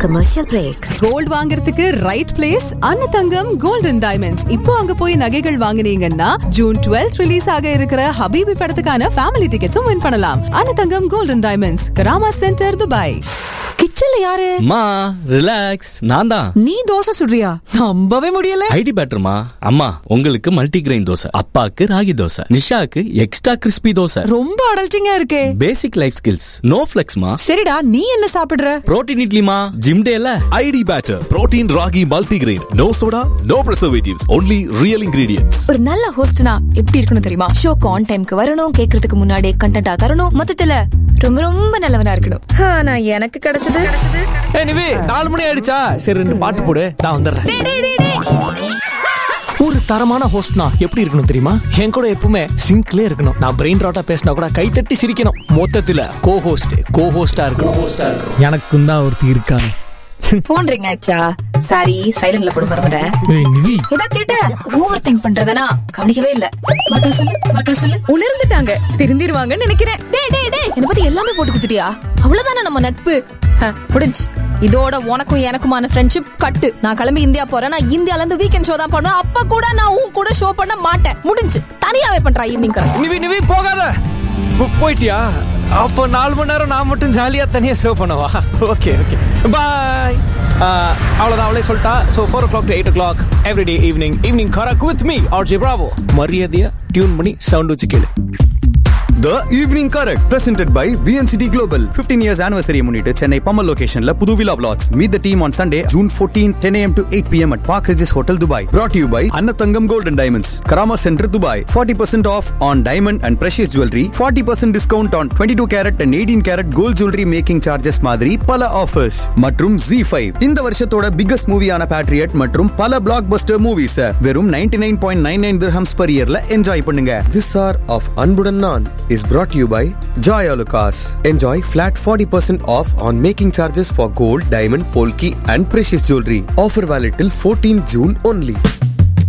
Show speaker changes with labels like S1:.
S1: Commercial break.
S2: Gold வாங்குறதுக்கு right place Annathangam golden diamonds இப்போ அங்க போய் நகைகள் வாங்குனீங்கன்னா ஜூன் 12th ரிலீஸ் ஆக இருக்கிற ஹபீபி படத்துக்கான ஃபேமிலி டிக்கெட்ஸும் வின் பண்ணலாம் Annathangam golden diamonds Karama centre Dubai கிச்சன்ல யாரு
S3: அம்மா ரிலாக்ஸ் நான் தான்
S2: நீ தோசை சுடுறியா நம்பவே முடியல
S3: ஐடி பேட்டர்மா அம்மா உங்களுக்கு மல்டி கிரெயின் தோசை அப்பாக்கு ராகி தோசை நிஷாக்கு எக்ஸ்ட்ரா கிறிஸ்பி தோசை
S2: ரொம்ப அடல்ச்சிங்கா இருக்கே
S3: பேசிக் லைஃப் ஸ்கில்ஸ் நோ ஃபிளெக்ஸ்மா
S2: சரிடா நீ என்ன சாப்பிடுற
S3: புரோட்டீன் இட்லிமா ஜிம் டேல
S4: iD batter protein ragi multigrain no soda no preservatives only real ingredients
S5: ஒரு நல்ல ஹோஸ்ட்னா எப்படி இருக்கணும் தெரியுமா ஷோக்கு ஆன் டைம்க்கு வரணும் கேக்குறதுக்கு முன்னாடி கண்டென்ட்டா தரணும் மொத்தத்துல ரொம்ப ரொம்ப நல்லவனா இருக்கணும் ஆனா எனக்கு கிடைச்சது
S6: எனிவே நாலு மணி ஆயிடுச்சா சரி ரெண்டு பாட்டு போடு நான் வந்துடுறேன் ஒரு தரமான ஹோஸ்ட்னா எப்படி இருக்கணும் தெரியுமா என் கூட எப்பவுமே சிங்க்லே இருக்கணும் நான் பிரெயின் ராட்டா பேசினா கூட கைத்தட்டி சிரிக்கணும் மொத்தத்துல கோ ஹோஸ்ட் கோ ஹோஸ்டா இருக்கணும் ஹோஸ்டா இருக்கணும் எனக்கும் தான் ஒருத்தி இருக்காங்க
S5: போன் ரிங் ஆயிடுச்சா சாரி சைலண்ட்ல போட மறந்துட்டேன்
S6: ஏய் நிவி
S5: ஏதா கேட்ட ஓவர் திங்க் பண்றதனா கவனிக்கவே இல்ல மக்கா சொல்லு மக்கா சொல்லு
S2: உணர்ந்துட்டாங்க திருந்திருவாங்கன்னு நினைக்கிறேன்
S5: டேய் டேய் டேய் என்ன பத்தி எல்லாமே போட்டு குடுத்துட்டியா அவ்வளவுதானே நம்ம நட்பு ஹ, முடிஞ்சு இதோட உனக்கும் எனக்குமான ஃப்ரெண்ட்ஷிப் கட்டு நான் கிளம்பி இந்தியா போறேன் நான் இந்தியால இருந்து வீக்கெண்ட் ஷோ தான் பண்ணுவேன் அப்ப கூட நான் உன் கூட ஷோ பண்ண மாட்டேன் முடிஞ்சு தனியாவே பண்றா ஈவினிங்
S6: நிவி நிவி போகாத போ- போயிட்டியா அப்போ நாலு மணி நேரம் நான் மட்டும் ஜாலியா தனியா சேவ் பண்ணவா ஓகே ஓகே பாய் அவ்வளோதான் அவளே சொல்லிட்டா so four o'clock to eight o'clock everyday evening evening Karak with me R J Bravo மரியாதையா டியூன் பண்ணி சவுண்ட் வச்சு கேளு
S7: The Evening Correct presented by VNCT Global 15 years anniversary முன்னிட்டு சென்னை பம்மல் லொகேஷன்ல புது விழா flats meet the team on Sunday June 14 10 am to 8 pm at Park Regis Hotel Dubai brought to you by Annathangam Gold and Diamonds Karama Center Dubai 40% off on diamond and precious jewelry 40% discount on 22 carat and 18 carat gold jewelry making charges மாதிரி பல offers மற்றும் Z5 இந்த வருஷத்தோட biggest மூவியான Patriot மற்றும் பல black Bastar movies வெறும் 99.99 nine point nine nine dirhams per இயர்ல enjoy பண்ணுங்க திஸ் ஆர் ஆஃப் அன்புடன் நான் is brought to you by Joy Alucas. Enjoy flat 40% off on making charges for gold, diamond, polki and precious jewelry. Offer valid till 14 June only.